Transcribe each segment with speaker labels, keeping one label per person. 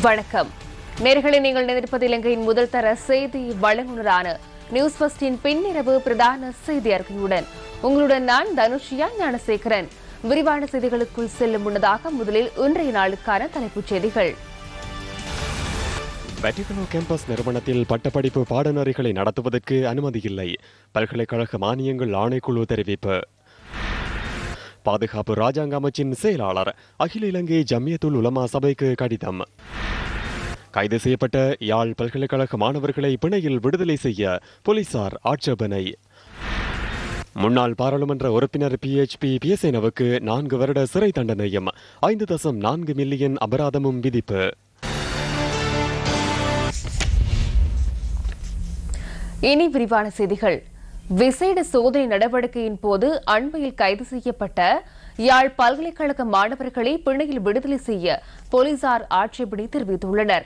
Speaker 1: வணக்கம் நேர்களை நீங்கள் நினைப்பது இலங்கையின் முதல் தர செய்தி வழங்குனரான நியூஸ் பஸ்டின் பின்னிரவு பிரதான செய்தி அறிக்கையுடன் உங்களுடன் நான் தனுஷியா ஞானசேகரன் விரிவான செய்திகளுக்குள் செல்லும் முன்னதாக முதலில் இன்றைய நாளுக்கான தலைப்புச் செய்திகள்
Speaker 2: வெட்டிகனோ கேம்பஸ் நிறுவனத்தில் பட்டப்படிப்பு பாடநெறிகளை நடத்துவதற்கு அனுமதி இல்லை பல்கலைக்கழக மானியங்கள் ஆணைக்குழு தெரிவிப்பு பாதுகாப்பு ராஜாங்க அமைச்சின் செயலாளர் அகில இலங்கை ஜம்மியத்துல் உலமா சபைக்கு கடிதம் கைது செய்யப்பட்ட யாழ் பல்கலைக்கழக மாணவர்களை பிணையில் விடுதலை செய்ய போலீசார் ஆட்சேபனை முன்னாள் பாராளுமன்ற உறுப்பினர் பிஎச்பி பிஎஸ்எனவுக்கு நான்கு வருட சிறை தண்டனையும் ஐந்து தசம் நான்கு மில்லியன் அபராதமும் விதிப்பு
Speaker 1: இனி விரிவான செய்திகள் விசேட சோதனை நடவடிக்கையின் போது அண்மையில் கைது செய்யப்பட்ட யாழ் பல்கலைக்கழக மாணவர்களை பிணையில் விடுதலை செய்ய போலீசார் ஆட்சேபனை தெரிவித்துள்ளனர்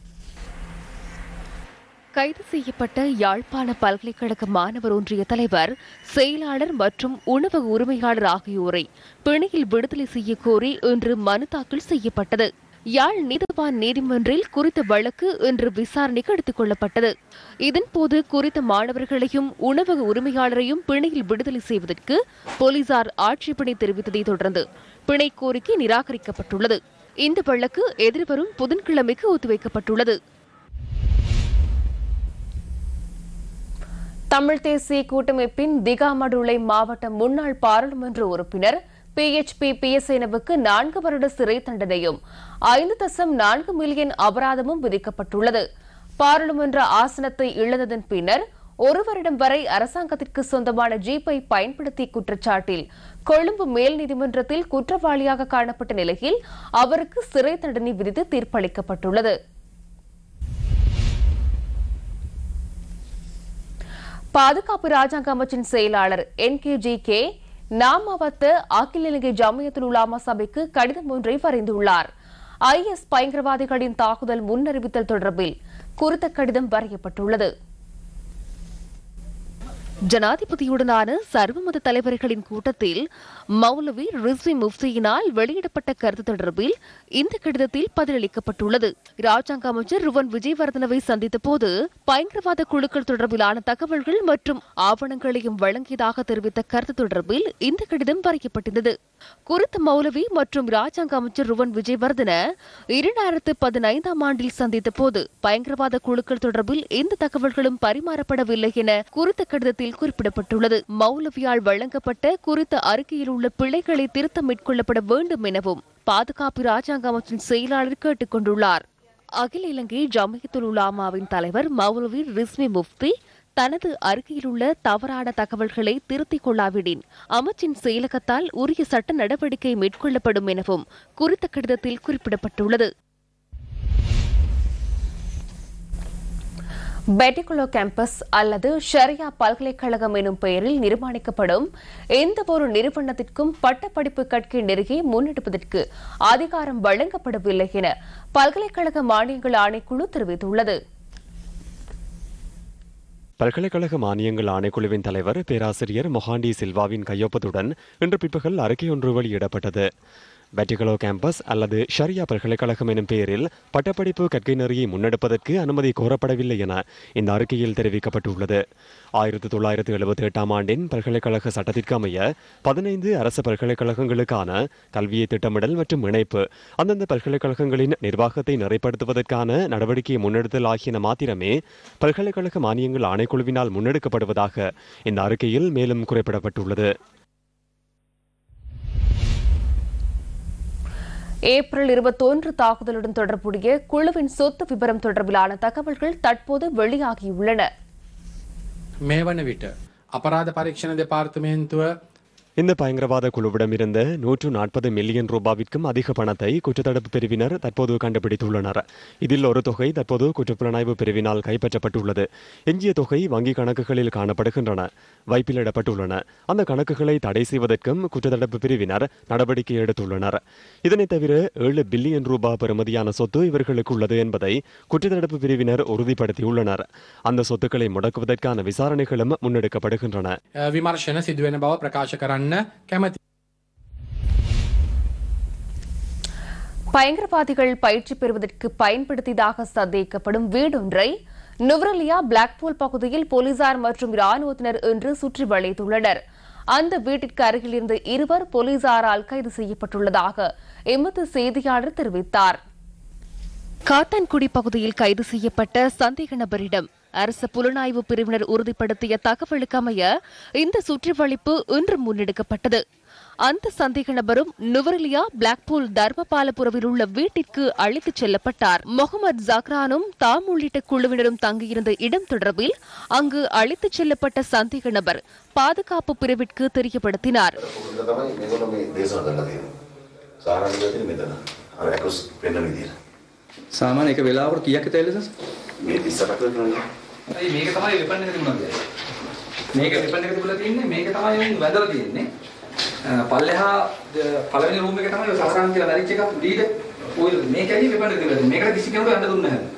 Speaker 1: கைது செய்யப்பட்ட யாழ்ப்பாண பல்கலைக்கழக மாணவர் ஒன்றிய தலைவர் செயலாளர் மற்றும் உணவக உரிமையாளர் ஆகியோரை பிணையில் விடுதலை செய்ய கோரி இன்று மனு தாக்கல் செய்யப்பட்டது யாழ் நீதவான் நீதிமன்றில் குறித்த வழக்கு இன்று விசாரணைக்கு எடுத்துக் கொள்ளப்பட்டது இதன்போது குறித்த மாணவர்களையும் உணவக உரிமையாளரையும் பிணையில் விடுதலை செய்வதற்கு போலீசார் ஆட்சேபனை தெரிவித்ததை தொடர்ந்து பிணை கோரிக்கை நிராகரிக்கப்பட்டுள்ளது இந்த வழக்கு எதிர்வரும் புதன்கிழமைக்கு ஒத்திவைக்கப்பட்டுள்ளது தமிழ் தேசிய கூட்டமைப்பின் திகாமடுளை மாவட்ட முன்னாள் பாராளுமன்ற உறுப்பினர் பிஎச்பி பிஎஸ்எனவுக்கு நான்கு வருட சிறை தண்டனையும் ஐந்து தசம் நான்கு மில்லியன் அபராதமும் விதிக்கப்பட்டுள்ளது பாராளுமன்ற ஆசனத்தை இழந்ததன் பின்னர் ஒரு வருடம் வரை அரசாங்கத்திற்கு சொந்தமான ஜீப்பை பயன்படுத்திய குற்றச்சாட்டில் கொழும்பு மேல் நீதிமன்றத்தில் குற்றவாளியாக காணப்பட்ட நிலையில் அவருக்கு சிறை தண்டனை விதித்து தீர்ப்பளிக்கப்பட்டுள்ளது பாதுகாப்பு ராஜாங்க அமைச்சின் செயலாளர் N K G K Namawatta அகில இலங்கை ஜமியத்துல் உலாமா சபைக்கு கடிதம் ஒன்றை வரைந்துள்ளார் ஐஎஸ் பயங்கரவாதிகளின் தாக்குதல் முன்னறிவித்தல் தொடர்பில் குறித்த கடிதம் வரையப்பட்டுள்ளது ஜனாதிபதியுடனான சர்வமத தலைவர்களின் கூட்டத்தில் மௌலவி ரிஸ்வி முஃப்தியினால் வெளியிடப்பட்ட கருத்து தொடர்பில் இந்த கடிதத்தில் பதிலளிக்கப்பட்டுள்ளது ராஜாங்க அமைச்சர் ருவன் விஜயவர்தனவை சந்தித்த போது பயங்கரவாத குழுக்கள் தொடர்பிலான தகவல்கள் மற்றும் ஆவணங்களையும் வழங்கியதாக தெரிவித்த கருத்து தொடர்பில் இந்த கடிதம் வரையப்பட்டிருந்தது குறித்த மௌலவி மற்றும் ராஜாங்க அமைச்சர் ருவன் விஜயவர்தன இரண்டாயிரத்து பதினைந்தாம் ஆண்டில் சந்தித்த போது பயங்கரவாத குழுக்கள் தொடர்பில் எந்த தகவல்களும் பரிமாறப்படவில்லை என குறித்த கடிதத்தில் குறிப்பிடப்பட்டுள்ளது மௌலவியால் வழங்கப்பட்ட குறித்த அறிக்கையில் உள்ள பிழைகளை திருத்தம் மேற்கொள்ளப்பட வேண்டும் எனவும் பாதுகாப்பு ராஜாங்க அமைச்சின் செயலாளர் கேட்டுக் கொண்டுள்ளார் அகில இலங்கை ஜமியத்துல் உலாமாவின் தலைவர் மௌலவி ரிஸ்மி முஃப்தி தனது அறிக்கையில் உள்ள தவறான தகவல்களை திருத்திக் கொள்ளாவிடின் அமைச்சின் செயலகத்தால் உரிய சட்ட நடவடிக்கை மேற்கொள்ளப்படும் எனவும் குறித்த கடிதத்தில் குறிப்பிடப்பட்டுள்ளது பெட்டிகுலோ கேம்பஸ் அல்லது ஷரியா பல்கலைக்கழகம் எனும் பெயரில் நிர்மாணிக்கப்படும் எந்த ஒரு நிறுவனத்திற்கும் பட்டப்படிப்பு கற்கை நெருகி முன்னெடுப்பதற்கு அதிகாரம் வழங்கப்படவில்லை என பல்கலைக்கழக மானியங்கள் ஆணைக்குழு தெரிவித்துள்ளது
Speaker 2: பல்கலைக்கழக மானியங்கள் ஆணைக்குழுவின் தலைவர் பேராசிரியர் மொஹாண்டி சில்வாவின் கையொப்பத்துடன் இன்று பிற்பகல் அறிக்கை ஒன்று வெளியிடப்பட்டது வெட்டிகலோ கேம்பஸ் அல்லது ஷரியா பல்கலைக்கழகம் எனும் பெயரில் பட்டப்படிப்பு கற்கை நெறியை முன்னெடுப்பதற்கு அனுமதி கோரப்படவில்லை என இந்த அறிக்கையில் தெரிவிக்கப்பட்டுள்ளது ஆயிரத்தி தொள்ளாயிரத்தி எழுபத்தி எட்டாம் ஆண்டின் பல்கலைக்கழக சட்டத்திற்கு அமைய பதினைந்து அரசு பல்கலைக்கழகங்களுக்கான கல்வியை திட்டமிடல் மற்றும் இணைப்பு அந்தந்த பல்கலைக்கழகங்களின் நிர்வாகத்தை நிறைப்படுத்துவதற்கான நடவடிக்கையை முன்னெடுத்தல் ஆகியன மாத்திரமே பல்கலைக்கழக மானியங்கள் ஆணைக்குழுவினால் முன்னெடுக்கப்படுவதாக இந்த அறிக்கையில் மேலும் குறிப்பிடப்பட்டுள்ளது
Speaker 1: ஏப்ரல் இருபத்தொன்று தாக்குதலுடன் தொடர்புடைய குழுவின் சொத்து விவரம் தொடர்பிலான தகவல்கள் தற்போது வெளியாகியுள்ளன
Speaker 3: මේ වන විට අපරාධ පරීක්ෂණ දෙපාර්තමේන්තුව
Speaker 2: இந்த பயங்கரவாத குழுவிடமிருந்த நூற்று நாற்பது மில்லியன் ரூபாவிற்கும் அதிக பணத்தை குற்றத்தடுப்பு பிரிவினர் தற்போது கண்டுபிடித்துள்ளனர் இதில் ஒரு தொகை தற்போது குற்றப்புலனாய்வு பிரிவினால் கைப்பற்றப்பட்டுள்ளது எஞ்சிய தொகை வங்கி கணக்குகளில் காணப்படுகின்றன வைப்பிலிடப்பட்டுள்ளன அந்த கணக்குகளை தடை செய்வதற்கும் குற்றத்தடுப்பு பிரிவினர் நடவடிக்கை எடுத்துள்ளனர் இதனைத் தவிர ஏழு பில்லியன் ரூபாய் பெறுமதியான சொத்து இவர்களுக்கு உள்ளது என்பதை குற்றத்தடுப்பு பிரிவினர் உறுதிப்படுத்தியுள்ளனர் அந்த சொத்துக்களை முடக்குவதற்கான விசாரணைகளும் முன்னெடுக்கப்படுகின்றன
Speaker 3: අ, විමර්ශන සිදුවෙන බව ප්‍රකාශ කරන්න කැමති.
Speaker 1: பயங்கரவாதிகள் பயிற்சி பெறுவதற்கு பயன்படுத்தியதாக சந்தேகிக்கப்படும் வீடொன்றை நுவரலியா பிளாக்பூல் பகுதியில் போலீசார் மற்றும் ராணுவத்தினர் இன்று சுற்றி வளைத்துள்ளனர் அந்த வீட்டிற்கு அருகில் இருந்த இருவர் போலீசாரால் கைது செய்யப்பட்டுள்ளதாக எமது செய்தியாளர் தெரிவித்தார் காத்தான்குடி பகுதியில் கைது செய்யப்பட்ட சந்தேக நபரிடம் அரசு புலனாய்வு பிரிவினர் உறுதிப்படுத்திய தகவலுக்கு அமைய இந்த சுற்றிவளைப்பு இன்று முன்னெடுக்கப்பட்டது அந்த சந்தேக நபரும் நுவரெலியா பிளாக்பூல் தர்மபாலபுரவில் உள்ள வீட்டிற்கு அழைத்துச் செல்லப்பட்டார் முகமது ஜக்ரானும் தாம் உள்ளிட்ட குழுவினரும் தங்கியிருந்த இடம் தொடர்பில் அங்கு அழைத்துச் செல்லப்பட்ட சந்தேக நபர் பாதுகாப்பு பிரிவிற்கு தெரியப்படுத்தினார்
Speaker 4: පුරුද්ද තමයි මේගොල්ලෝ මේ දේශනා කරලා තියෙන්නේ. සාරාංශය තියෙන්නේ මෙතන. අර ඇකොස් පෙන්වන විදියට.
Speaker 5: සාමාන්‍ය එක වෙලාවකට කීයක් විතර එලෙසස්?
Speaker 4: මේ 38ක් කරනවා.
Speaker 5: අයි මේක තමයි වෙපන් එක තිබුණා කියන්නේ. මේක වෙපන් එක තිබුණා තියෙන්නේ මේක තමයි උන් වැදලා තියෙන්නේ. අ, පල්ලෙහා ද- පළවෙනි රූම් එක තමයි ඔය සහරාන් කියලා මැරිච් එකක් ලීඩ් ඔය මේකයි වෙපන් එක තිබුණා තියෙන්නේ. මේකට කිසි කෙනෙකුට යන්න දුන්නේ නැහැ.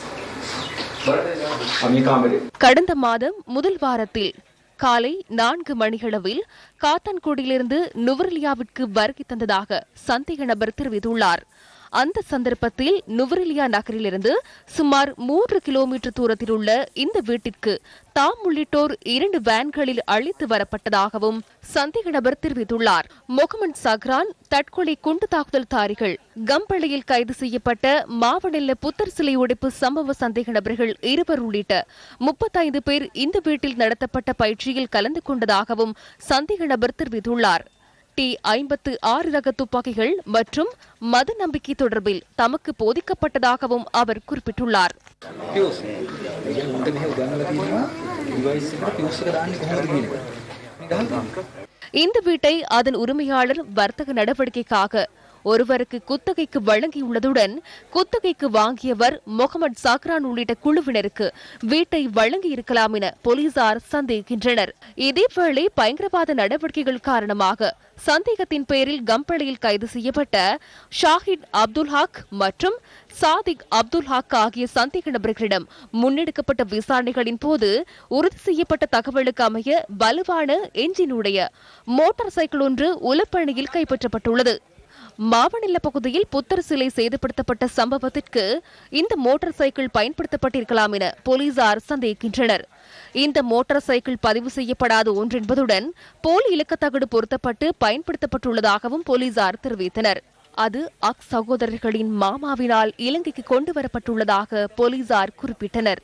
Speaker 5: බලන්න ආ, මේ කාමරේ
Speaker 1: கடந்த மாதம் முதல் வாரத்தில் காலை நான்கு மணியளவில் காத்தான்குடியிலிருந்து நுவரெலியாவிற்கு வருகை தந்ததாக சந்தேக நபர் தெரிவித்துள்ளார் அந்த சந்தர்ப்பத்தில் நுவரெலியா நகரிலிருந்து சுமார் மூன்று கிலோமீட்டர் தூரத்தில் உள்ள இந்த வீட்டிற்கு தாம் உள்ளிட்டோர் இரண்டு வேன்களில் அழைத்து வரப்பட்டதாகவும் சந்தேக நபர் தெரிவித்துள்ளார் முகமது சஹ்ரான் தற்கொலை குண்டு தாக்குதல்தாரிகள் கம்பளையில் கைது செய்யப்பட்ட மாவனெல்ல புத்தர் சிலை உடைப்பு சம்பவ சந்தேக நபர்கள் இருவர் உள்ளிட்ட முப்பத்தைந்து பேர் இந்த வீட்டில் நடத்தப்பட்ட பயிற்சியில் கலந்து கொண்டதாகவும் சந்தேக நபர் தெரிவித்துள்ளார் டி ஐம்பத்து ஆறு ரக துப்பாக்கிகள் மற்றும் மத நம்பிக்கை தொடர்பில் தமக்கு போதிக்கப்பட்டதாகவும் அவர் குறிப்பிட்டுள்ளார்
Speaker 5: පියුස්. ඒ උන්ට මෙහෙ උගන්වලා තියෙනවා ඩිවයිස් එකට පියුස් එක දාන්නේ කොහොමද කියන එක. මේ ගහලා
Speaker 1: இந்த வீட்டை அதன் உரிமையாளர் வர்த்தக நடவடிக்கைக்காக ஒருவருக்கு குத்தகைக்கு வழங்கியுள்ளதுடன் குத்தகைக்கு வாங்கியவர் முகமது சாக்ரான் உள்ளிட்ட குழுவினருக்கு வீட்டை வழங்கியிருக்கலாம் என போலீசார் சந்தேகிக்கின்றனர் இதேவேளை பயங்கரவாத நடவடிக்கைகள் காரணமாக சந்தேகத்தின் பேரில் கம்பளையில் கைது செய்யப்பட்ட ஷாஹித் அப்துல் ஹக் மற்றும் சாதிக் அப்துல் ஹக் ஆகிய சந்தேக நபர்களிடம் முன்னெடுக்கப்பட்ட விசாரணைகளின் போது உறுதி செய்யப்பட்ட தகவலுக்கு அமைய வலுவான எஞ்சினுடைய மோட்டார் சைக்கிள் ஒன்று உலப்பணியில் கைப்பற்றப்பட்டுள்ளது மாவனில்ல பகுதியில் புத்தர் சிலை சேதப்படுத்தப்பட்ட சம்பவத்திற்கு இந்த மோட்டார் சைக்கிள் பயன்படுத்தப்பட்டிருக்கலாம் என போலீசார் சந்தேகிக்கின்றனர் இந்த மோட்டார் சைக்கிள் பதிவு செய்யப்படாத ஒன்றென்பதுடன் போலி இலக்கத்தகடு பொருத்தப்பட்டு பயன்படுத்தப்பட்டுள்ளதாகவும் போலீசார் தெரிவித்தனர் அது அக் சகோதரர்களின் மாமாவினால் இலங்கைக்கு கொண்டு வரப்பட்டுள்ளதாக போலீசார் குறிப்பிட்டனர்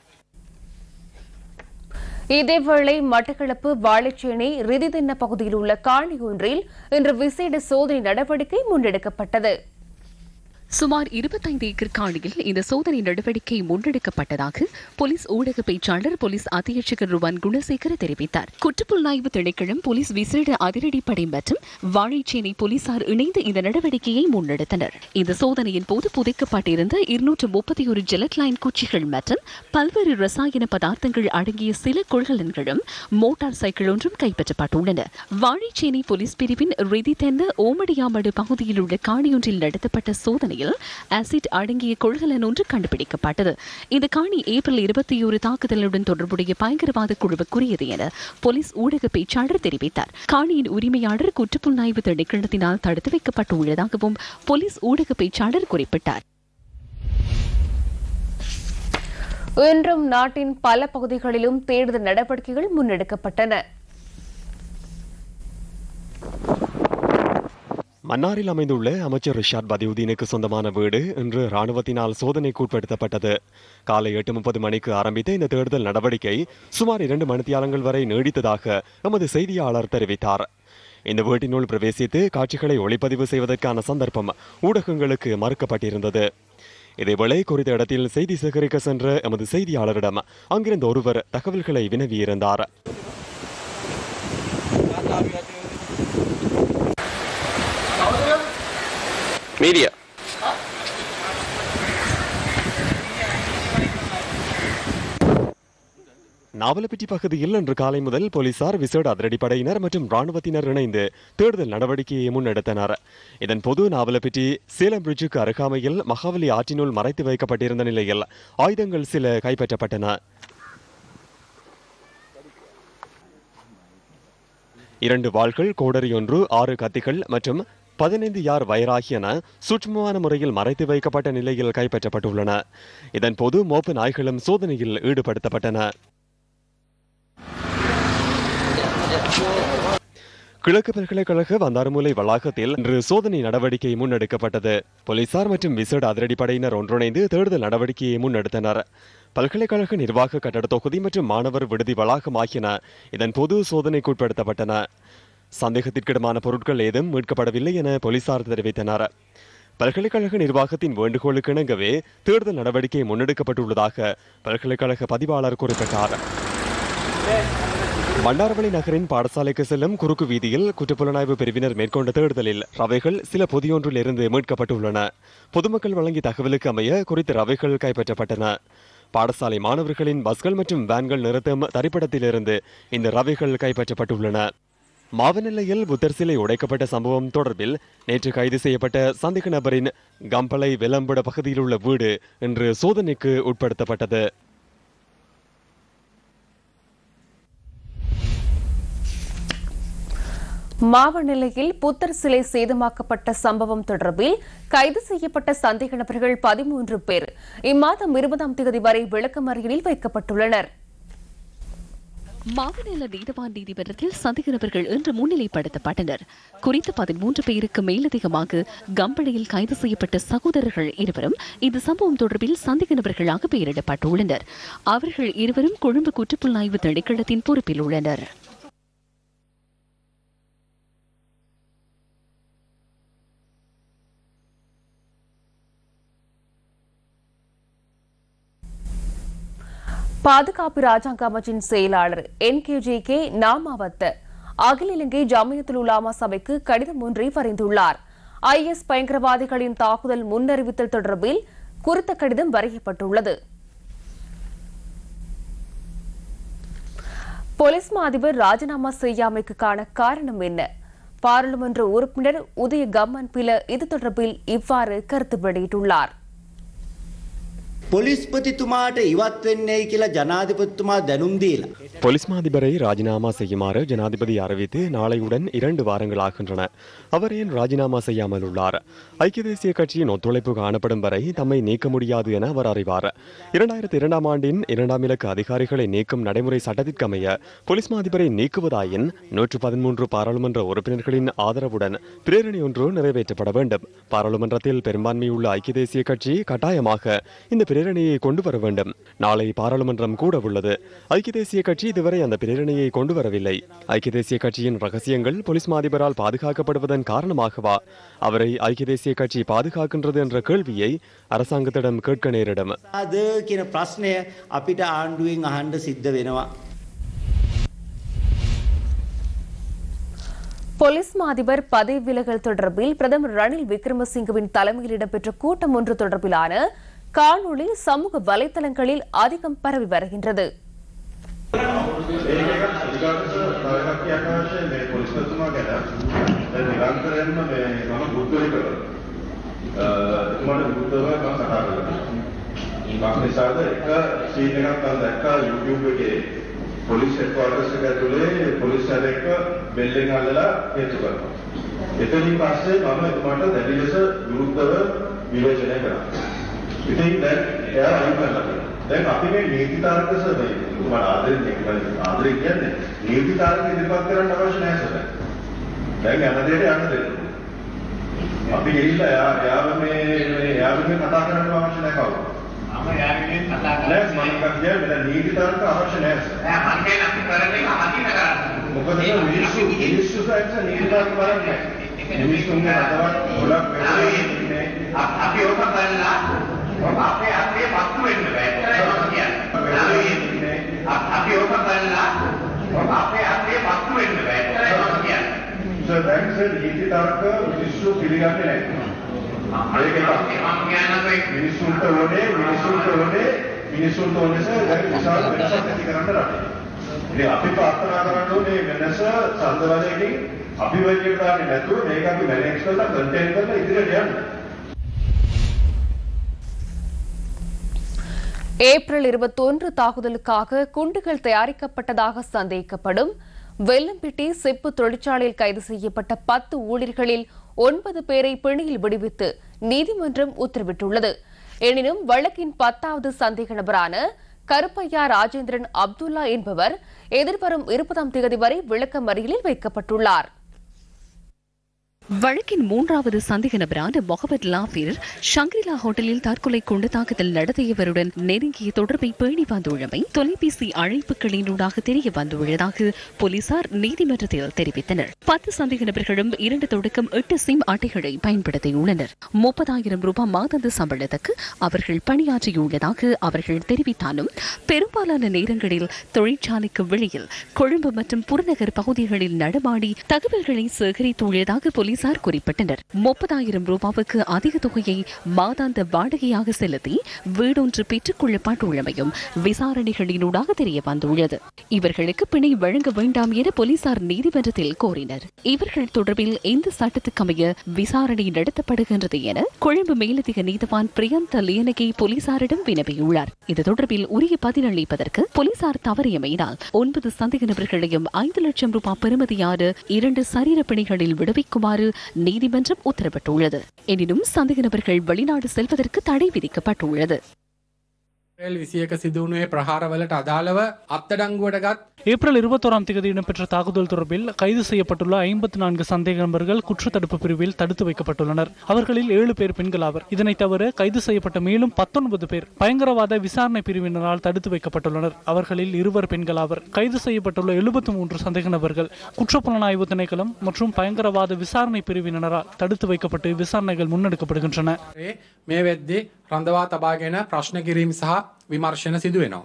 Speaker 1: இதேவேளை மட்டக்களப்பு வாழைச்சேனை ரிதிதின்ன பகுதியில் உள்ள காணி ஒன்றில் இன்று விசேட சோதனை நடவடிக்கை முன்னெடுக்கப்பட்டது
Speaker 6: சுமார் இருபத்தைந்து ஏக்கர் காணியில் இந்த சோதனை நடவடிக்கை முன்னெடுக்கப்பட்டதாக போலீஸ் ஊடக பேச்சாளர் போலீஸ் அத்தியட்சகர் ருவான் குணசேகர தெரிவித்தார் குற்றப்புலனாய்வு திணைக்களம் போலீஸ் விசேட அதிரடிப்படை மற்றும் வாழைச்சேனை போலீசார் இணைந்து இந்த நடவடிக்கையை முன்னெடுத்தனர் இந்த சோதனையின் போது புதைக்கப்பட்டிருந்த இருநூற்று முப்பத்தி ஒரு ஜெலட்லைன் குச்சிகள் மற்றும் பல்வேறு ரசாயன பதார்த்தங்கள் அடங்கிய சில கொள்கலன்களும் மோட்டார் சைக்கிள் ஒன்றும் கைப்பற்றப்பட்டுள்ளன வாழைச்சேனை போலீஸ் பிரிவின் ரிதி தென்ன ஓமடியாமடு பகுதியில் உள்ள காணியொன்றில் நடத்தப்பட்ட சோதனையில் ஆசிட் அடங்கிய கொள்கலன் ஒன்று கண்டுபிடிக்கப்பட்டது இந்த காணி ஏப்ரல் இருபத்தி ஒரு தாக்குதலுடன் தொடர்புடைய பயங்கரவாத குழுவுக்குரியது என போலீஸ் ஊடக பேச்சாளர் தெரிவித்தார் காணியின் உரிமையாளர் குற்றப்புலனாய்வு திணைக்களத்தினால் தடுத்து வைக்கப்பட்டுள்ளதாகவும் போலீஸ் ஊடக பேச்சாளர் குறிப்பிட்டார்
Speaker 1: இன்றும் நாட்டின் பல பகுதிகளிலும் தேடுதல் நடவடிக்கைகள் முன்னெடுக்கப்பட்டன
Speaker 2: மன்னாரில் அமைந்துள்ள அமைச்சர் ரிஷாட் பதியுதீனுக்கு சொந்தமான வீடு இன்று ராணுவத்தினால் சோதனைக்கு உட்படுத்தப்பட்டது காலை எட்டு முப்பது மணிக்கு ஆரம்பித்த இந்த தேடுதல் நடவடிக்கை சுமார் இரண்டு மணித்தியாலங்கள் வரை நீடித்ததாக எமது செய்தியாளர் தெரிவித்தார் இந்த வீட்டினுள் பிரவேசித்து காட்சிகளை ஒளிப்பதிவு செய்வதற்கான சந்தர்ப்பம் ஊடகங்களுக்கு மறுக்கப்பட்டிருந்தது இதேவேளை குறித்த இடத்தில் செய்தி சேகரிக்க சென்ற எமது செய்தியாளரிடம் அங்கிருந்த ஒருவர் தகவல்களை வினவியிருந்தார்
Speaker 7: மீடியா
Speaker 2: நாவலப்பிட்டி பகுதியில் இன்று காலை முதல் போலீசார் விசேட அதிரடிப்படையினர் மற்றும் ராணுவத்தினர் இணைந்து தேடுதல் நடவடிக்கையை முன்னெடுத்தனர் இதன் பொது நாவலப்பிட்டி சேலம் பிரிட்ஜுக்கு அருகாமையில் மகாவலி ஆற்றினுள் மறைத்து வைக்கப்பட்டிருந்த நிலையில் ஆயுதங்கள் சில கைப்பற்றப்பட்டன இரண்டு வாள்கள் கோடரி ஒன்று ஆறு கத்திகள் மற்றும் பதினைந்து யார் வைராகியன சூட்சமமான முறையில் மறைத்து வைக்கப்பட்ட நிலையில் கைப்பற்றப்பட்டுள்ளன இதன்போது மோப்பு நாய்களும் சோதனையில் ஈடுபடுத்தப்பட்டன கிழக்கு பல்கலைக்கழக வந்தாரமூலை வளாகத்தில் இன்று சோதனை நடவடிக்கை முன்னெடுக்கப்பட்டது போலீசார் மற்றும் விசேட அதிரடிப்படையினர் ஒன்றிணைந்து தேடுதல் நடவடிக்கையை முன்னெடுத்தனர் பல்கலைக்கழக நிர்வாக கட்டட தொகுதி மற்றும் மாணவர் விடுதி வளாகம் ஆகியன இதன்போது சோதனைக்குட்படுத்தப்பட்டன சந்தேகத்திற்கிடமான பொருட்கள் ஏதும் மீட்கப்படவில்லை என போலீசார் தெரிவித்தனர் பல்கலைக்கழக நிர்வாகத்தின் வேண்டுகோளுக்கு இணங்கவே தேடுதல் நடவடிக்கை முன்னெடுக்கப்பட்டுள்ளதாக பல்கலைக்கழக பதிவாளர் குறிப்பிட்டார் மன்னார்வளி நகரின் பாடசாலைக்கு செல்லும் குறுக்கு வீதியில் குற்றப்புலனாய்வு பிரிவினர் மேற்கொண்ட தேடுதலில் ரவைகள் சில பொதியொன்றில் இருந்து மீட்கப்பட்டுள்ளன பொதுமக்கள் வழங்கிய தகவலுக்கு அமைய குறித்த ரவைகள் கைப்பற்றப்பட்டன பாடசாலை மாணவர்களின் பஸ்கள் மற்றும் வேன்கள் நிறுத்தும் தரிப்பிடத்திலிருந்து இந்த ரவைகள் கைப்பற்றப்பட்டுள்ளன மாவநிலையில் புத்தர் சிலை உடைக்கப்பட்ட சம்பவம் தொடர்பில் நேற்று கைது செய்யப்பட்ட சந்தேக நபரின் கம்பளை வெலம்பட பகுதியில் உள்ள வீடு இன்று சோதனைக்கு உட்படுத்தப்பட்டது
Speaker 1: மாவநிலையில் புத்தர் சிலை சேதமாக்கப்பட்ட சம்பவம் தொடர்பில் கைது செய்யப்பட்ட சந்தேக நபர்கள் பதிமூன்று பேர் இம்மாதம் இருபதாம் தேதி வரை விளக்கமறியலில் வைக்கப்பட்டுள்ளனர்
Speaker 6: மாவநில நீதவான் நீதிமன்றத்தில் சந்தேக நபர்கள் இன்று முன்னிலைப்படுத்தப்பட்டனர் குறித்த பதிமூன்று பேருக்கு மேலதிகமாக கம்பளையில் கைது செய்யப்பட்ட சகோதரர்கள் இருவரும் இந்த சம்பவம் தொடர்பில் சந்தேக நபர்களாக பெயரிடப்பட்டுள்ளனர் அவர்கள் இருவரும் கொழும்பு குற்றப்புலனாய்வு திணைக்களத்தின் பொறுப்பில் உள்ளனர்
Speaker 1: பாதுகாப்பு ராஜாங்க அமைச்சின் செயலாளர் N K J K Namawatta அகில இலங்கை ஜமியத்துல் உலாமா சபைக்கு கடிதம் ஒன்றை வரைந்துள்ளார் ஐஎஸ் பயங்கரவாதிகளின் தாக்குதல் முன்னறிவித்தல் தொடர்பில் குறித்த கடிதம் வரையப்பட்டுள்ளது போலீஸ் மா அதிபர் ராஜினாமா செய்யாமைக்கான காரணம் என்ன பாராளுமன்ற உறுப்பினர் உதய கம்மன் பில இது தொடர்பில் இவ்வாறு கருத்து வெளியிட்டுள்ளார்
Speaker 7: පොලිස්පතිතුමාට ඉවත් වෙන්නේ කියලා ජනාධිපතිතුමා දැනුම් දීලා.
Speaker 2: போலீஸ் மா அதிபரை ராஜினாமா செய்யுமாறு ஜனாதிபதி அறிவித்து நாளையுடன் இரண்டு வாரங்கள் ஆகின்றன அவர் ஏன் ராஜினாமா செய்யாமல் உள்ளார் ஐக்கிய தேசிய கட்சியின் ஒத்துழைப்பு காணப்படும் வரை தம்மை நீக்க முடியாது என அவர் அறிவார் இரண்டாயிரத்தி இரண்டாம் ஆண்டின் இரண்டாம் இலக்கு அதிகாரிகளை நீக்கும் நடைமுறை சட்டத்திற்கு அமைய போலீஸ் மா அதிபரை நீக்குவதாயின் நூற்று பதிமூன்று பாராளுமன்ற உறுப்பினர்களின் ஆதரவுடன் பிரேரணை ஒன்று நிறைவேற்றப்பட வேண்டும் பாராளுமன்றத்தில் பெரும்பான்மையுள்ள ஐக்கிய தேசிய கட்சி கட்டாயமாக இந்த பிரேரணையை கொண்டு வர வேண்டும் நாளை பாராளுமன்றம் கூட உள்ளது ஐக்கிய தேசிய கட்சி இதுவரை அந்த பிரேரணையை கொண்டு வரவில்லை ஐக்கிய தேசிய கட்சியின் ரகசியங்கள் போலீஸ் மா அதிபரால் பாதுகாக்கப்படுவதன் காரணமாகவா அவரை ஐக்கிய தேசிய கட்சி பாதுகாக்கின்றது என்ற கேள்வியை அரசாங்கத்திடம் கேட்க நேரிடும்
Speaker 7: ආද කියන ප්‍රශ්නය අපිට ආණ්ඩුවෙන් අහන්ඩ සිද්ධ වෙනවා.
Speaker 1: போலீஸ் மா அதிபர் பதவி விலகல் தொடர்பில் பிரதமர் ரணில் விக்ரமசிங்கவின் தலைமையில் இடம்பெற்ற கூட்டம் ஒன்று தொடர்பிலான காணொளி சமூக வலைதளங்களில் அதிகம் பரவி வருகின்றது
Speaker 8: ප්‍රාගතියක් අවශ්‍යයි මේ පොලිස්පතිතුමා ගැන. දැන් නිරන්තරයෙන්ම මේ මම බුද්ධලි කරනවා. එතුමාට විරුද්ධව මම කතා කරනවා. මම නිසාද එක සීන් එකක් මම දැක්කා YouTube එකේ පොලිස් හෙඩ්ක්වාටර්ස් එක ඇතුලේ පොලිස් සැරයක බෙල්ලෙන් අල්ලලා හේතු කරනවා. එතනින් පස්සේ මම එතුමාට දැඩි ලෙස විරුද්ධව විවේචනය කරා. ඉතින් දැන් එයා අයින් කරලා තියෙනවා. දැන් අපි මේ නීති තාර්ක සභාවේ තුමාට ආදරෙන් ආදරේ කියන්නේ නීති තාර්ක ඉදිරිපත් කරන්න අවශ්‍ය නැහැ සර්. දැන් යන දෙයට යන්න දෙන්න. අපි ගිහිල්ලා එයා එයාව මේ මේ එයාව මේ කතා කරන්න අවශ්‍ය නැහැ කවුරු.
Speaker 9: මම යාගෙන් කතා
Speaker 8: නෑ
Speaker 9: කරන්නේ
Speaker 8: මම කියන්නේ මෙතන නීති තාර්ක අවශ්‍ය නැහැ සර්.
Speaker 9: නෑ මම කියන අපි කරන්නේ අහිමි කරන්නේ.
Speaker 8: මොකද මිනිස්සු මිනිස්සු සයින්ස් නීති තාර්ක බලන්නේ නැහැ. මිනිස්සුන්ගේ අදවත් ගොඩක් වෙන්නේ ඉන්නේ.
Speaker 9: අපි ඕක බලලා අපේ අපේ වස්තු වෙන්න බෑ. ඒකයි මම කියන්නේ. අපි ඕක බලලා අපේ අපේ වස්තු වෙන්න බෑ. ඒකයි මම කියන්නේ.
Speaker 8: සර් දැන් සර් නීති තාර්ක මිනිස්සු පිළිගන්නේ නැහැ. ඒක එකක්.
Speaker 9: මම කියන්නේ
Speaker 8: මිනිස්සුන්ට ඕනේ මිනිස්සුන්ට ඕනේ මිනිස්සුන්ට ඕනේ සර් දැන් විශාල වෙනසක් ඇති කරන්න රටේ. ඉතින් අපි ප්‍රාර්ථනා කරන්න ඕනේ වෙනස සඳවලකින් අපි වෙන්නේ දාන්නේ නැතුව මේක අපි මැනේජ් කරලා කන්ටේන් කරලා ඉදිරියට යන්න.
Speaker 1: ஏப்ரல் இருபத்தொன்று தாக்குதலுக்காக குண்டுகள் தயாரிக்கப்பட்டதாக சந்தேகிக்கப்படும் வெல்லம்பிட்டி செப்பு தொழிற்சாலையில் கைது செய்யப்பட்ட பத்து ஊழியர்களில் ஒன்பது பேரை பிணையில் விடுவித்து நீதிமன்றம் உத்தரவிட்டுள்ளது எனினும் வழக்கின் பத்தாவது சந்தேக நபரான கருப்பையா ராஜேந்திரன் அப்துல்லா என்பவர் எதிர்வரும் இருபதாம் தேதி வரை விளக்கமறியலில் வைக்கப்பட்டுள்ளார்
Speaker 6: வழக்கின் மூன்றாவது சந்தேக நபரான முகமது லாபீர் ஷங்கிரிலா ஹோட்டலில் தற்கொலை கொண்டு தாக்குதல் நடத்தியவருடன் நெருங்கிய தொடர்பை பேணி வந்துள்ளமை தொலைபேசி அழைப்புகளினூடாக தெரிய வந்துள்ளதாக போலீசார் நீதிமன்றத்தில் தெரிவித்தனர் பத்து சந்தேக நபர்களும் இரண்டு தொடக்கம் எட்டு சிம் அட்டைகளை பயன்படுத்தியுள்ளனர் முப்பதாயிரம் ரூபாய் மாதாந்த சம்பளத்துக்கு அவர்கள் பணியாற்றியுள்ளதாக அவர்கள் தெரிவித்தாலும் பெரும்பாலான நேரங்களில் தொழிற்சாலைக்கு வெளியில் கொழும்பு மற்றும் புறநகர் பகுதிகளில் நடமாடி தகவல்களை சேகரித்துள்ளதாக போலீசார் குறிப்பிட்டனர் முப்பதாயிரம் ரூபாவுக்கு அதிக தொகையை மாதாந்த வாடகையாக செலுத்தி வீடொன்று பெற்றுக் கொள்ளப்பட்டுள்ளமையும் விசாரணைகளினூடாக தெரிய வந்துள்ளது இவர்களுக்கு பிணை வழங்க வேண்டாம் என போலீசார் நீதிமன்றத்தில் கோரினர் இவர்கள் தொடர்பில் எந்த சட்டத்துக்கமைய விசாரணை நடத்தப்படுகின்றது என கொழும்பு மேலதிக நீதிவான் பிரியந்த லியனகே போலீசாரிடம் வினவியுள்ளார் இது தொடர்பில் உரிய பதிலளிப்பதற்கு போலீசார் தவறியமையினால் ஒன்பது சந்தேக நபர்களையும் ஐந்து லட்சம் ரூபாய் பெறுமதியான இரண்டு சரீர பிணைகளில் விடுவிக்குமாறு நீதிமன்றம் உத்தரவிட்டுள்ளது எனினும் சந்தேக நபர்கள் வெளிநாடு செல்வதற்கு தடை விதிக்கப்பட்டுள்ளது
Speaker 3: ඒල් විසියක සිදුවනුවේ ප්‍රහාරවලට අදාළව අත්තඩංගුවට ගත්
Speaker 10: ஏப்ரல் இருபத்தோராம் தேதி இடம்பெற்ற தாக்குதல் தொடர்பில் கைது செய்யப்பட்டுள்ள ஐம்பத்தி நான்கு சந்தேக நபர்கள் குற்றத்தடுப்பு பிரிவில் தடுத்து வைக்கப்பட்டுள்ளனர் அவர்களில் ஏழு பேர் பெண்கள் ஆவர் இதனைத் தவிர கைது செய்யப்பட்ட மேலும் பத்தொன்பது பேர் பயங்கரவாத விசாரணை பிரிவினரால் தடுத்து வைக்கப்பட்டுள்ளனர் அவர்களில் இருவர் பெண்கள் ஆவர் கைது செய்யப்பட்டுள்ள எழுபத்தி மூன்று சந்தேக நபர்கள் குற்றப்புலனாய்வு திணைக்களம் மற்றும் பயங்கரவாத விசாரணை பிரிவினரால் தடுத்து வைக்கப்பட்டு விசாரணைகள் முன்னெடுக்கப்படுகின்றன
Speaker 3: මේ වෙද්දේ රඳවා තබාගෙන ප්‍රශ්න කිරීම සහ විමර්ශන සිදුවෙනවා.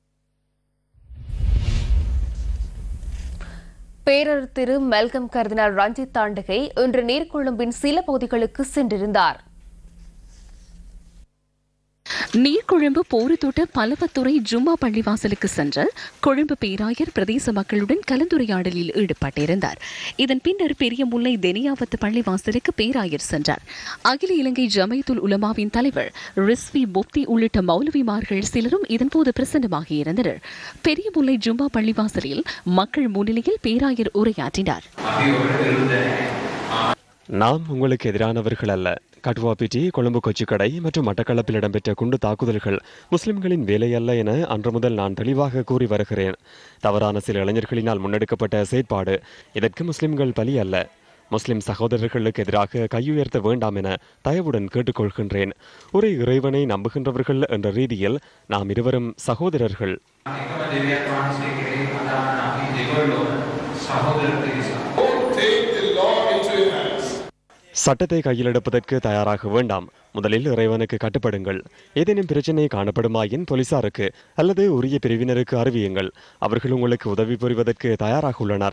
Speaker 1: பேரர் திரு மெல்கம் கர்தினால் ரஞ்சித் தாண்டகை இன்று நீர்கொழும்பின் சில பகுதிகளுக்கு சென்றிருந்தார்
Speaker 6: நீர்கொழும்பு போருத்தோட்ட பலவத்துறை ஜும்மா பள்ளிவாசலுக்கு சென்ற கொழும்பு பேராயர் பிரதேச மக்களுடன் கலந்துரையாடலில் ஈடுபட்டிருந்தார் இதன் பின்னர் பெரிய முல்லை தெனியாவத்து பள்ளிவாசலுக்கு பேராயர் சென்றார் அகில இலங்கை ஜமைத்துல் உலமாவின் தலைவர் ரிஸ்வி முப்தி உள்ளிட்ட மௌலவிமார்கள் சிலரும் இதன்போது பிரசன்னமாகியிருந்தனர் பெரிய முல்லை ஜும்மா பள்ளிவாசலில் மக்கள் முன்னிலையில் பேராயர் உரையாற்றினார்
Speaker 2: நாம் உங்களுக்கு எதிரானவர்கள் அல்ல கட்டுவாப்பிட்டி கொழும்பு கொச்சிக்கடை மற்றும் மட்டக்களப்பில் இடம்பெற்ற குண்டு தாக்குதல்கள் முஸ்லிம்களின் வேலை அல்ல என அன்று முதல் நான் தெளிவாக கூறி வருகிறேன் தவறான சில இளைஞர்களினால் முன்னெடுக்கப்பட்ட செயற்பாடு இதற்கு முஸ்லிம்கள் பலி அல்ல முஸ்லிம் சகோதரர்களுக்கு எதிராக கையுயர்த்த வேண்டாம் என தயவுடன் கேட்டுக்கொள்கின்றேன் ஒரு இறைவனை நம்புகின்றவர்கள் என்ற ரீதியில் நாம் இருவரும் சகோதரர்கள் சட்டத்தை கையில் எடுப்பதற்கு தயாராக வேண்டாம் முதலில் இறைவனுக்கு கட்டுப்படுங்கள் ஏதேனும் பிரச்சனை காணப்படுமாயின் போலீசாருக்கு அல்லது உரிய பிரிவினருக்கு அறிவியுங்கள் அவர்கள் உங்களுக்கு உதவி புரிவதற்கு தயாராக உள்ளனர்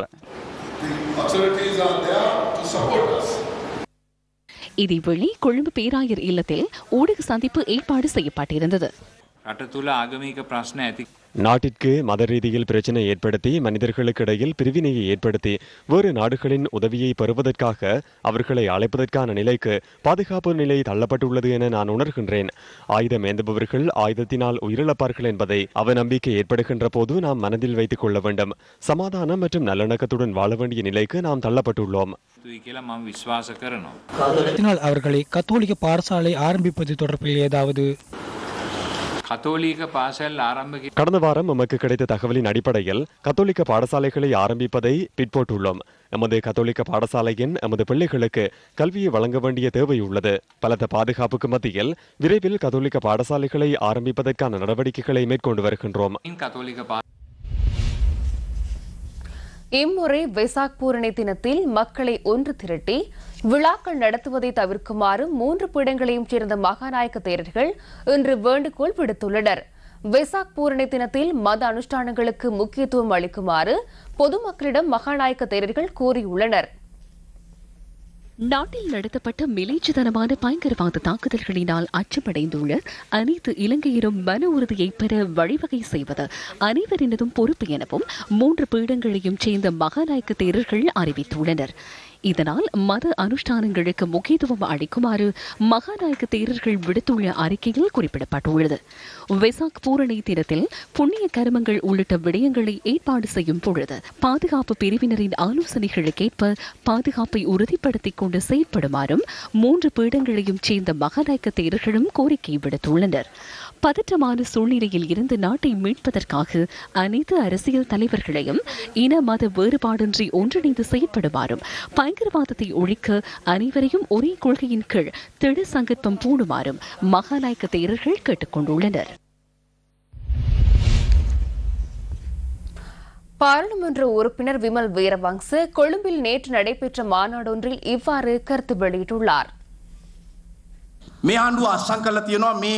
Speaker 6: இதேவேளை கொழும்பு பேராயர் இல்லத்தில் ஊடக சந்திப்பு ஏற்பாடு செய்யப்பட்டிருந்தது
Speaker 11: රට තුළ ආගමික ප්‍රශ්න ඇති
Speaker 2: நாட்டிற்கு மத ரீதியில் பிரச்சனை ஏற்படுத்தி மனிதர்களுக்கு இடையில் பிரிவினையை ஏற்படுத்தி வேறு நாடுகளின் உதவியை பெறுவதற்காக அவர்களை அழைப்பதற்கான நிலைக்கு பாதுகாப்பு நிலை தள்ளப்பட்டுள்ளது என நான் உணர்கின்றேன் ஆயுதம் ஏந்துபவர்கள் ஆயுதத்தினால் உயிரிழப்பார்கள் என்பதை அவநம்பிக்கை ஏற்படுகின்ற போது நாம் மனதில் வைத்துக் கொள்ள வேண்டும் சமாதானம் மற்றும் நல்லிணக்கத்துடன் வாழ வேண்டிய நிலைக்கு நாம் தள்ளப்பட்டுள்ளோம்
Speaker 11: යුතුයි කියලා මම විශ්වාස කරනවා.
Speaker 12: இதனால் அவர்களை கத்தோலிக்க பாடசாலை ஆரம்பிப்பது தொடர்பில் ஏதாவது
Speaker 11: කතෝලීක පාසැල් ආරම්භ කි-
Speaker 2: கடந்த வாரம் எமக்கு கிடைத்த தகவலின் அடிப்படையில் கத்தோலிக்க பாடசாலைகளை ஆரம்பிப்பதை பிற்போட்டுள்ளோம் எமது கத்தோலிக்க பாடசாலையின் எமது பிள்ளைகளுக்கு கல்வியை வழங்க வேண்டிய தேவை உள்ளது பலத்த பாதுகாப்புக்கு மத்தியில் விரைவில் கத்தோலிக்க பாடசாலைகளை ஆரம்பிப்பதற்கான நடவடிக்கைகளை மேற்கொண்டு வருகின்றோம்
Speaker 11: කතෝලික පා
Speaker 1: இம்முறை வெசாக் பூரணி தினத்தில் மக்களை ஒன்று திரட்டி விழாக்கள் நடத்துவதை தவிர்க்குமாறு மூன்று பீடங்களையும் சேர்ந்த மகாநாயக்க தேரர்கள் இன்று வேண்டுகோள் விடுத்துள்ளனர் வெசாக் பூரணி தினத்தில் மத அனுஷ்டானங்களுக்கு முக்கியத்துவம் அளிக்குமாறு பொதுமக்களிடம் மகாநாயக்க தேரர்கள் கூறியுள்ளனர்
Speaker 6: நாட்டில் நடத்தப்பட்ட மிலேச்சதனமான பயங்கரவாத தாக்குதல்களினால் அச்சமடைந்துள்ள அனைத்து இலங்கையரும் மன உறுதியை பெற வழிவகை செய்வது அனைவரினதும் பொறுப்பு எனவும் மூன்று பீடங்களையும் சேர்ந்த மகாநாயக்க தேரர்கள் அறிவித்துள்ளனர் இதனால் மத அனுஷ்டானங்களுக்கு முக்கியத்துவம் அளிக்குமாறு மகாநாயக்க தேரர்கள் விடுத்துள்ள அறிக்கையில் குறிப்பிடப்பட்டுள்ளது வெசாக் பூரணி தினத்தில் புண்ணிய கருமங்கள் உள்ளிட்ட விடயங்களை ஏற்பாடு செய்யும் பொழுது பாதுகாப்பு பிரிவினரின் ஆலோசனைகளுக்கேற்ப பாதுகாப்பை உறுதிப்படுத்திக் கொண்டு செயற்படுமாறும் மூன்று பீடங்களையும் சேர்ந்த மகாநாயக்க தேரர்களும் கோரிக்கை விடுத்துள்ளனர் பதற்றமான சூழ்நிலையில் இருந்து நாட்டை மீட்பதற்காக அனைத்து அரசியல் தலைவர்களையும் இன மத வேறுபாடின்றி ஒன்றிணைந்து செயற்படுமாறும் பயங்கரவாதத்தை ஒழிக்க அனைவரையும் ஒரே கொள்கையின் கீழ் திடு சங்கற்பம் பூணுமாறும் மகாநாயக்க தேரர்கள் கேட்டுக் கொண்டுள்ளனர்
Speaker 1: பாராளுமன்ற உறுப்பினர் விமல் வீரவங்ச கொழும்பில் நேற்று நடைபெற்ற மாநாடொன்றில் இவ்வாறு கருத்து வெளியிட்டுள்ளார்
Speaker 13: මේ ආණ්ඩුව අස්සං කල්ල තියෙනවා මේ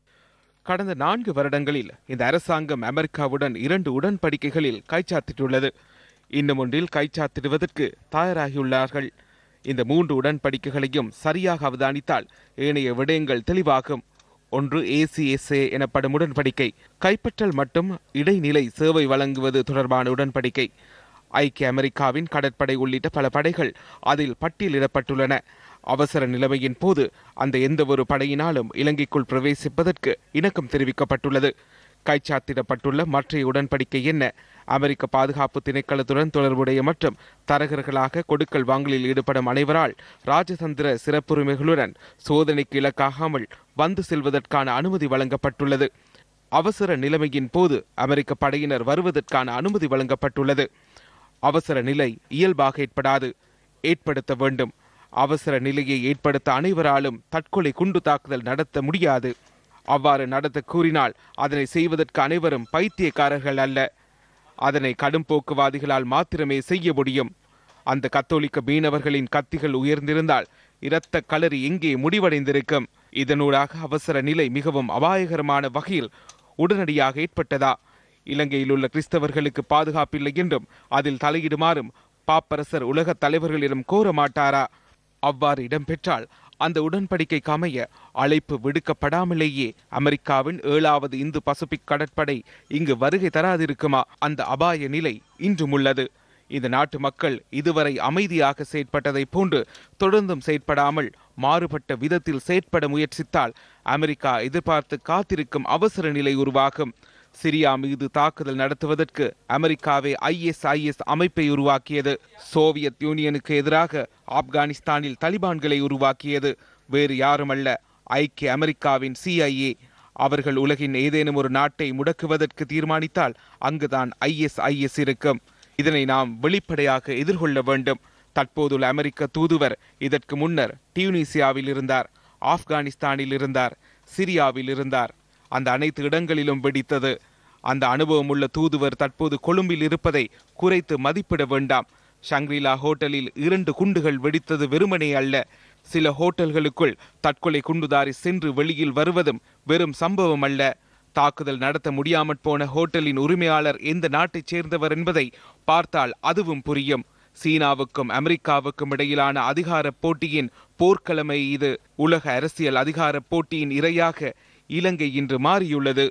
Speaker 14: கடந்த நான்கு வருடங்களில் இந்த அரசாங்கம் அமெரிக்காவுடன் இரண்டு உடன்படிக்கைகளில் கைச்சாத்திட்டுள்ளது இன்னும் ஒன்றில் கைச்சாத்திடுவதற்கு தயாராகியுள்ளார்கள் இந்த மூன்று உடன்படிக்கைகளையும் சரியாக அவதானித்தால் ஏனைய விடயங்கள் தெளிவாகும் ஒன்று ஏசிஎஸ்ஏ எனப்படும் உடன்படிக்கை கைப்பற்றல் மற்றும் இடைநிலை சேவை வழங்குவது தொடர்பான உடன்படிக்கை ஐக்கிய அமெரிக்காவின் கடற்படை உள்ளிட்ட பல படைகள் அதில் பட்டியலிடப்பட்டுள்ளன அவசர நிலைமையின் போது அந்த எந்தவொரு படையினாலும் இலங்கைக்குள் பிரவேசிப்பதற்கு இணக்கம் தெரிவிக்கப்பட்டுள்ளது கைச்சாத்திடப்பட்டுள்ள மற்றைய உடன்படிக்கை என்ன அமெரிக்க பாதுகாப்பு திணைக்களத்துடன் தொடர்புடைய மற்றும் தரகர்களாக கொடுக்கல் வாங்கலில் ஈடுபடும் அனைவரால் ராஜதந்திர சிறப்புரிமைகளுடன் சோதனைக்கு இலக்காகாமல் வந்து செல்வதற்கான அனுமதி வழங்கப்பட்டுள்ளது அவசர நிலைமையின் போது அமெரிக்க படையினர் வருவதற்கான அனுமதி வழங்கப்பட்டுள்ளது அவசர நிலை இயல்பாக ஏற்படாது ஏற்படுத்த வேண்டும் அவசர நிலையை ஏற்படுத்த அனைவராலும் தற்கொலை குண்டு தாக்குதல் நடத்த முடியாது அவ்வாறு நடத்த கூறினால் அதனை செய்வதற்கு அனைவரும் பைத்தியக்காரர்கள் அல்ல அதனை கடும் போக்குவாதிகளால் மாத்திரமே செய்ய முடியும் அந்த கத்தோலிக்க மீனவர்களின் கத்திகள் உயர்ந்திருந்தால் இரத்த களரி எங்கே முடிவடைந்திருக்கும் இதனூடாக அவசர நிலை மிகவும் அபாயகரமான வகையில் உடனடியாக ஏற்பட்டதா இலங்கையில் உள்ள கிறிஸ்தவர்களுக்கு பாதுகாப்பில்லை என்றும் அதில் தலையிடுமாறும் பாப்பரசர் உலக தலைவர்களிடம் கோர மாட்டாரா அவ்வாறு இடம்பெற்றால் அந்த உடன்படிக்கைக்கு அமைய அழைப்பு விடுக்கப்படாமலேயே அமெரிக்காவின் ஏழாவது இந்து பசிபிக் கடற்படை இங்கு வருகை தராதிருக்குமா அந்த அபாய நிலை இன்றும் உள்ளது இந்த நாட்டு மக்கள் இதுவரை அமைதியாக செயற்பட்டதை போன்று தொடர்ந்தும் செயற்படாமல் மாறுபட்ட விதத்தில் செயற்பட முயற்சித்தால் அமெரிக்கா எதிர்பார்த்து காத்திருக்கும் அவசர நிலை உருவாகும் சிரியா மீது தாக்குதல் நடத்துவதற்கு அமெரிக்காவே ஐஎஸ்ஐஎஸ் அமைப்பை உருவாக்கியது சோவியத் யூனியனுக்கு எதிராக ஆப்கானிஸ்தானில் தலிபான்களை உருவாக்கியது வேறு யாருமல்ல ஐக்கிய அமெரிக்காவின் சிஐஏ அவர்கள் உலகின் ஏதேனும் ஒரு நாட்டை முடக்குவதற்கு தீர்மானித்தால் அங்குதான் ஐஎஸ்ஐஎஸ் இருக்கும் இதனை நாம் வெளிப்படையாக எதிர்கொள்ள வேண்டும் தற்போதுள்ள அமெரிக்க தூதுவர் இதற்கு முன்னர் டியூனிசியாவில் இருந்தார் ஆப்கானிஸ்தானில் இருந்தார் சிரியாவில் இருந்தார் அந்த அனைத்து இடங்களிலும் வெடித்தது அந்த அனுபவம் உள்ள தூதுவர் தற்போது கொழும்பில் இருப்பதை குறைத்து மதிப்பிட வேண்டாம் ஷங்க்ரிலா ஹோட்டலில் இரண்டு குண்டுகள் வெடித்தது வெறுமனே அல்ல சில ஹோட்டல்களுக்குள் தற்கொலை குண்டுதாரி சென்று வெளியில் வருவதும் வெறும் சம்பவம் அல்ல தாக்குதல் நடத்த முடியாமற் போன ஹோட்டலின் உரிமையாளர் எந்த நாட்டைச் சேர்ந்தவர் என்பதை பார்த்தால் அதுவும் புரியும் சீனாவுக்கும் அமெரிக்காவுக்கும் இடையிலான அதிகார போட்டியின் போர்க்களமை இது உலக அரசியல் அதிகார போட்டியின் இரையாக இலங்கை இன்று மாறியுள்ளது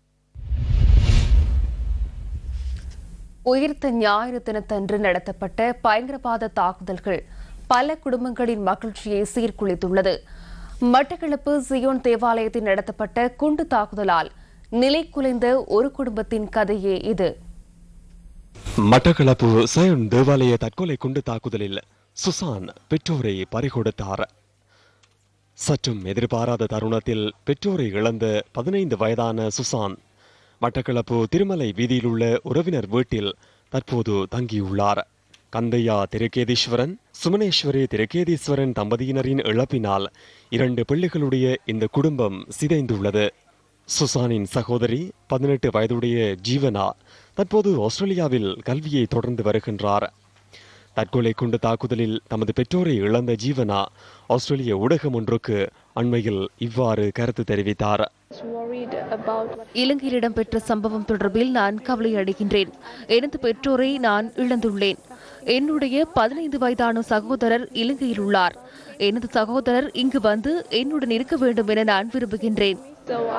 Speaker 1: உயிர்த்த ஞாயிறு தினத்தன்று நடத்தப்பட்ட பயங்கரவாத தாக்குதல்கள் பல குடும்பங்களின் மகிழ்ச்சியை சீர்குலைத்துள்ளது மட்டக்களப்பு சியோன் தேவாலயத்தில் நடத்தப்பட்ட குண்டு தாக்குதலால் நிலை குலைந்த ஒரு குடும்பத்தின் கதையே இது
Speaker 2: மட்டக்களப்பு சயன் தேவாலய தற்கொலை குண்டு தாக்குதலில் சுசான் பெற்றோரை பறிகொடுத்தார் சற்றும் எதிர்பாராத தருணத்தில் பெற்றோரை இழந்த பதினைந்து வயதான சுசான் மட்டக்களப்பு திருமலை வீதியில் உள்ள உறவினர் வீட்டில் தற்போது தங்கியுள்ளார் கந்தையா திருக்கேதீஸ்வரன் சுமனேஸ்வரி திருக்கேதீஸ்வரன் தம்பதியினரின் இழப்பினால் இரண்டு பிள்ளைகளுடைய இந்த குடும்பம் சிதைந்துள்ளது சுசானின் சகோதரி பதினெட்டு வயதுடைய ஜீவனா தற்போது ஆஸ்திரேலியாவில் கல்வியை தொடர்ந்து வருகின்றார் தற்கொலை குண்டு தாக்குதலில் தமது பெற்றோரை இழந்த ஜீவனா ஆஸ்திரேலிய ஊடகம் ஒன்றுக்கு அண்மையில் இவ்வாறு கருத்து தெரிவித்தார்
Speaker 1: இலங்கையில் இடம்பெற்ற சம்பவம் தொடர்பில் நான் கவலை அடைகின்றேன் எனது பெற்றோரை நான் இழந்துள்ளேன் என்னுடைய பதினைந்து வயதான சகோதரர் இலங்கையில் உள்ளார் எனது சகோதரர் இங்கு வந்து என்னுடன் இருக்க வேண்டும் என நான் விரும்புகின்றேன்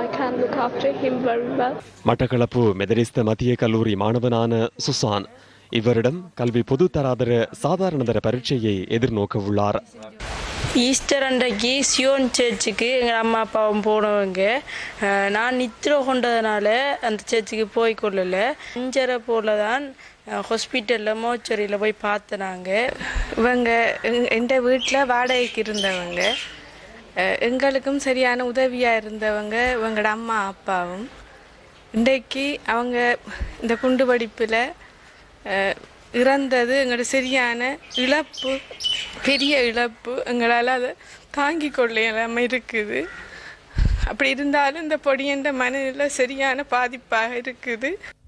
Speaker 2: மட்டக்களப்பு மெதரிஸ்த மத்திய கல்லூரி மாணவனான சுசான் இவரிடம் கல்வி பொது தராதர சாதாரணதர பரீட்சையை எதிர்நோக்க உள்ளார்
Speaker 15: ஈஸ்டர் அன்றைக்கு சியோன் சர்ச்சுக்கு எங்கள் அம்மா அப்பாவும் போனவங்க அஹ், நான் நித்திர கொண்டதுனால அந்த சர்ச்சுக்கு போய் கொள்ளல அஞ்சரை போல தான் ஹாஸ்பிட்டலில் மோச்சரியில் போய் பார்த்தனாங்க இவங்க எந்த வீட்டில் வாடகைக்கு இருந்தவங்க அஹ், எங்களுக்கும் சரியான உதவியாக இருந்தவங்க இவங்களோட அம்மா அப்பாவும் இன்றைக்கு அவங்க இந்த குண்டு வெடிப்பில் அஹ், இறந்தது எங்களோட சரியான இழப்பு பெரிய இழப்பு எங்களால் அதை தாங்கி கொள்ள இல்லாமல் இருக்குது அப்படி இருந்தாலும் இந்த பொடியன்ற மனநிலை சரியான பாதிப்பாக இருக்குது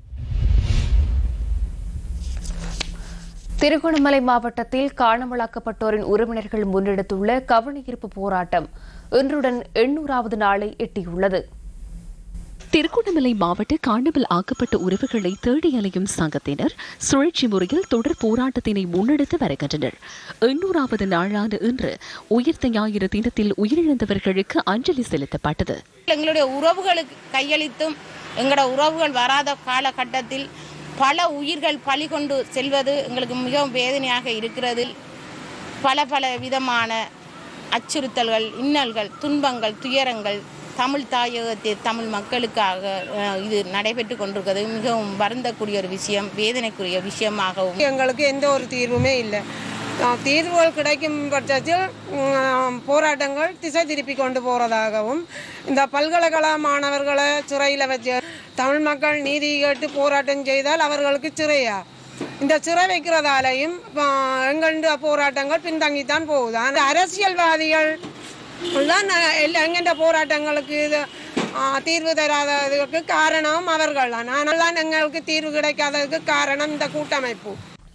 Speaker 1: திருகோணமலை மாவட்டத்தில் காணாமலாக்கப்பட்டோரின் உறவினர்கள் முன்னெடுத்துள்ள கவனஈர்ப்பு போராட்டம் இன்றுடன் எண்ணூறாவது நாளை எட்டியுள்ளது
Speaker 6: திருகோணமலை மாவட்ட காணாமல் ஆக்கப்பட்ட உறவுகளை தேடி அலையும் சங்கத்தினர் சுழற்சி முறையில் தொடர் போராட்டத்தினை முன்னெடுத்து வருகின்றனர் எண்ணூறாவது நாளான இன்று உயிர்த்த ஞாயிறு தினத்தில் உயிரிழந்தவர்களுக்கு அஞ்சலி செலுத்தப்பட்டது
Speaker 16: எங்களுடைய உறவுகளுக்கு கையளித்தும் எங்களோட உறவுகள் வராத காலகட்டத்தில் பல உயிர்கள் பலி கொண்டு செல்வது எங்களுக்கு மிகவும் வேதனையாக இருக்கிறது பல பல விதமான அச்சுறுத்தல்கள் இன்னல்கள் துன்பங்கள் துயரங்கள் தமிழ் தாயகத்தில் தமிழ் மக்களுக்காக அஹ், இது நடைபெற்று கொண்டிருக்கிறது மிகவும் வருந்தக்கூடிய ஒரு விஷயம் வேதனைக்குரிய விஷயமாகவும்
Speaker 17: எங்களுக்கு எந்த ஒரு தீர்வுமே இல்லை அஹ் தீர்வுகள் கிடைக்கும் பட்சத்தில் உம், போராட்டங்கள் திசை திருப்பி கொண்டு போறதாகவும் இந்த பல்கலைக்கழக மாணவர்களை சிறையில் வச்சு தமிழ் மக்கள் நீதி கேட்டு போராட்டம் செய்தால் அவர்களுக்கு சிறையா இந்த சிறை வைக்கிறதாலையும் அஹ், எங்களுடைய போராட்டங்கள் பின்தங்கித்தான் போகுது அந்த அரசியல்வாதிகள் தான் எங்கெண்ட போராட்டங்களுக்கு இது ஆஹ், தீர்வு தராததுக்கு காரணம் அவர்கள் தான் ஆனால் தான் எங்களுக்கு தீர்வு கிடைக்காததுக்கு காரணம் இந்த கூட்டமைப்பு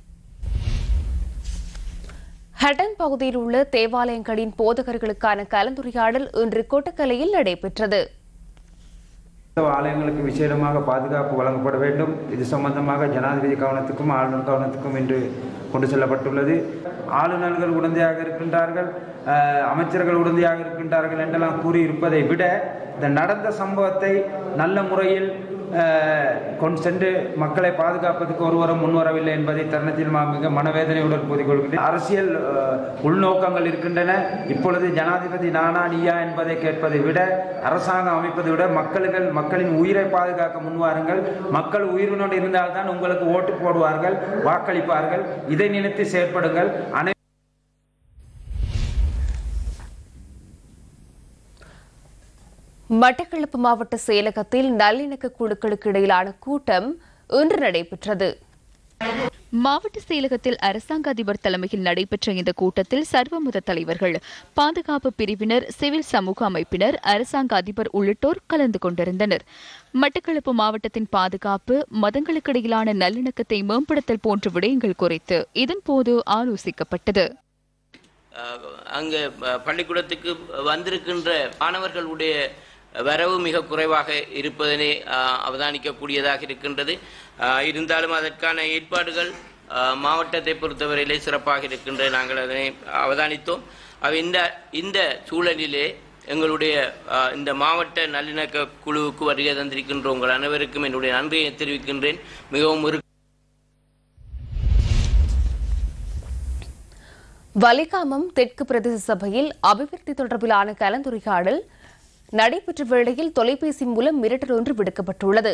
Speaker 1: ஹட்டன் பகுதியில் உள்ள தேவாலயங்களின் போதகர்களுக்கான கலந்துரையாடல் இன்று கொட்டக்கலையில் நடைபெற்றது
Speaker 18: கிறிஸ்தவ ஆலயங்களுக்கு விசேடமாக பாதுகாப்பு வழங்கப்பட வேண்டும் இது சம்பந்தமாக ஜனாதிபதி கவனத்துக்கும் ஆளுநர் கவனத்துக்கும் இன்று கொண்டு செல்லப்பட்டுள்ளது ஆளுநர்கள் உடந்தையாக இருக்கின்றார்கள் அஹ், அமைச்சர்கள் உடந்தையாக இருக்கின்றார்கள் என்றெல்லாம் கூறியிருப்பதை விட இந்த நடந்த சம்பவத்தை நல்ல முறையில் அஹ், கொண்டு சென்று மக்களை பாதுகாப்பதற்கு ஒருவரும் முன்வரவில்லை என்பதை தருணத்தில் நான் மிக மனவேதனையுடன் கூறிக்கொள்கின்றேன் அரசியல் அஹ், உள்நோக்கங்கள் இருக்கின்றன இப்பொழுது ஜனாதிபதி நானா நீயா என்பதை கேட்பதை விட அரசாங்கம் அமைப்பதை விட மக்களுகள் மக்களின் உயிரை பாதுகாக்க முன்வாருங்கள் மக்கள் உயிரினோடு இருந்தால்தான் உங்களுக்கு ஓட்டு போடுவார்கள் வாக்களிப்பார்கள் இதை நினைத்து செயற்படுங்கள் அனை
Speaker 1: மட்டக்களப்பு மாவட்ட செயலகத்தில் நல்லிணக்க குழுக்களுக்கு இடையிலான கூட்டம் இன்று நடைபெற்றது
Speaker 19: மாவட்ட செயலகத்தில் அரசாங்க அதிபர் தலைமையில் நடைபெற்ற இந்த கூட்டத்தில் சர்வமத தலைவர்கள் பாதுகாப்பு பிரிவினர் சிவில் சமூக அமைப்பினர் அரசாங்க அதிபர் உள்ளிட்டோர் கலந்து கொண்டிருந்தனர் மட்டக்களப்பு மாவட்டத்தின் பாதுகாப்பு மதங்களுக்கிடையிலான நல்லிணக்கத்தை மேம்படுத்தல் போன்ற விடயங்கள் குறித்து இதன்போது ஆலோசிக்கப்பட்டது
Speaker 20: அங்கே அஹ், பள்ளிக்கூடத்துக்கு வந்திருக்கின்ற மாணவர்களுடைய வரவு மிக குறைவாக இருப்பதனை அஹ், அவதானிக்கக்கூடியதாக இருக்கின்றது அஹ், இருந்தாலும் அதற்கான ஏற்பாடுகள் அஹ், மாவட்டத்தை பொறுத்தவரையிலே சிறப்பாக இருக்கின்றது நாங்கள் அதனை அவதானித்தோம் அவை இந்த இந்த சூழலிலே எங்களுடைய அஹ், இந்த மாவட்ட நல்லிணக்க குழுவுக்கு வருகை தந்திருக்கின்ற உங்கள் அனைவருக்கும் என்னுடைய நன்றியை தெரிவிக்கின்றேன் மிகவும் ஒரு
Speaker 1: வலிகாமம் தெற்கு பிரதேச சபையில் அபிவிருத்தி தொடர்பிலான கலந்துரையாடல் நடைபெற்ற வேளையில் தொலைபேசி மூலம் மிரட்டல் ஒன்று விடுக்கப்பட்டுள்ளது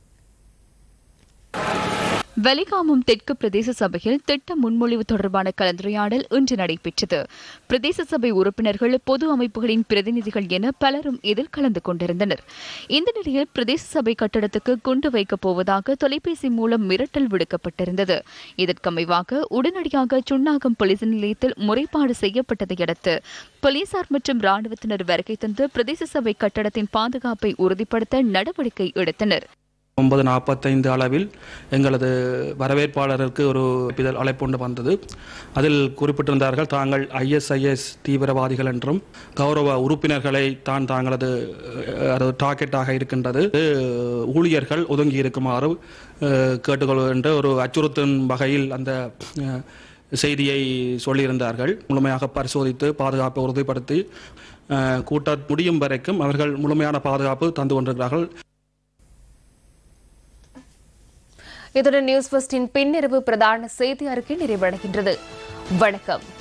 Speaker 19: வலிகாமம் தெற்கு பிரதேச சபையில் திட்ட முன்மொழிவு தொடர்பான கலந்துரையாடல் இன்று நடைபெற்றது பிரதேச சபை உறுப்பினர்கள் பொது அமைப்புகளின் பிரதிநிதிகள் என பலரும் இதில் கலந்து கொண்டிருந்தனர் இந்த நிலையில் பிரதேச சபை கட்டடத்துக்கு குண்டு வைக்கப் போவதாக தொலைபேசி மூலம் மிரட்டல் விடுக்கப்பட்டிருந்தது இதற்கமைவாக உடனடியாக சுன்னாகம் போலீஸ் நிலையத்தில் முறைப்பாடு செய்யப்பட்டதை அடுத்து போலீசார் மற்றும் ராணுவத்தினர் வருகை தந்து பிரதேச சபை கட்டடத்தின் பாதுகாப்பை உறுதிப்படுத்த நடவடிக்கை எடுத்தனர்
Speaker 21: ஒன்பது நாற்பத்தைந்து அளவில் எங்களது வரவேற்பாளருக்கு ஒரு இதழ் அழைப்புண்டு வந்தது அதில் குறிப்பிட்டிருந்தார்கள் தாங்கள் ஐஎஸ்ஐஎஸ் தீவிரவாதிகள் என்றும் கௌரவ உறுப்பினர்களை தான் தாங்களது அஹ், அது டார்கெட்டாக இருக்கின்றது அஹ், ஊழியர்கள் ஒதுங்கி இருக்குமாறு அஹ், கேட்டுக்கொள்வது என்ற ஒரு அச்சுறுத்தும் வகையில் அந்த அஹ், செய்தியை சொல்லியிருந்தார்கள் முழுமையாக பரிசோதித்து பாதுகாப்பை உறுதிப்படுத்தி அஹ், கூட்டம் முடியும் வரைக்கும் அவர்கள் முழுமையான பாதுகாப்பு தந்து கொண்டிருக்கிறார்கள்
Speaker 1: இத்துடன் நியூஸ் ஃபர்ஸ்டின் பின்னிரவு பிரதான செய்தி அறிக்கை நிறைவடைகின்றது வணக்கம்